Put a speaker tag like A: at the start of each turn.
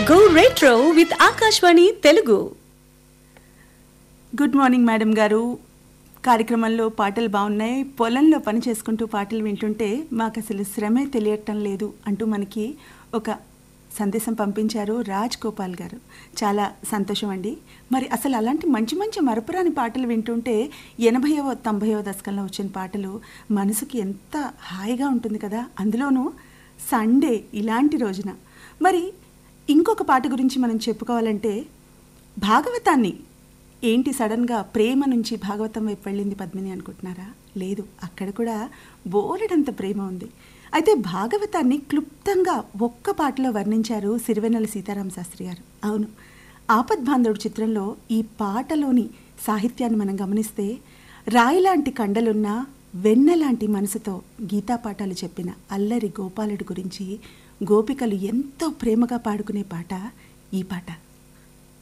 A: Go retro with Akashvani Telugu.
B: Good morning madam గారు కార్యక్రమంలో పాటలు బాగున్నాయి పొలంలో పని చేసుకుంటూ పాటలు వింటుంటే మాకు అసలు శ్రమే తెలియటం లేదు అంటూ మనకి ఒక సందేశం పంపించారు రాజ్ గోపాల్ గారు చాలా సంతోషం అండి మరి అసలు అలాంటి మంచి మంచి మరపురాని పాటలు వింటుంటే ఎనభైవ తొంభైవ దశకంలో వచ్చిన పాటలు మనసుకి ఎంత హాయిగా ఉంటుంది కదా అందులోనూ సండే ఇలాంటి రోజున మరి ఇంకొక పాట గురించి మనం చెప్పుకోవాలంటే భాగవతాన్ని ఏంటి సడన్గా ప్రేమ నుంచి భాగవతం వైపు వెళ్ళింది పద్మిని అనుకుంటున్నారా లేదు అక్కడ కూడా బోలెడంత ప్రేమ ఉంది అయితే భాగవతాన్ని క్లుప్తంగా ఒక్క పాటలో వర్ణించారు సిరివెన్నెల సీతారామ శాస్త్రి గారు అవును ఆపద్బాంధవుడు చిత్రంలో ఈ పాటలోని సాహిత్యాన్ని మనం గమనిస్తే రాయిలాంటి కండలున్న వెన్నెలాంటి మనసుతో గీతా పాఠాలు చెప్పిన అల్లరి గోపాలుడి గురించి గోపికలు ఎంతో ప్రేమగా పాడుకునే పాట ఈ పాట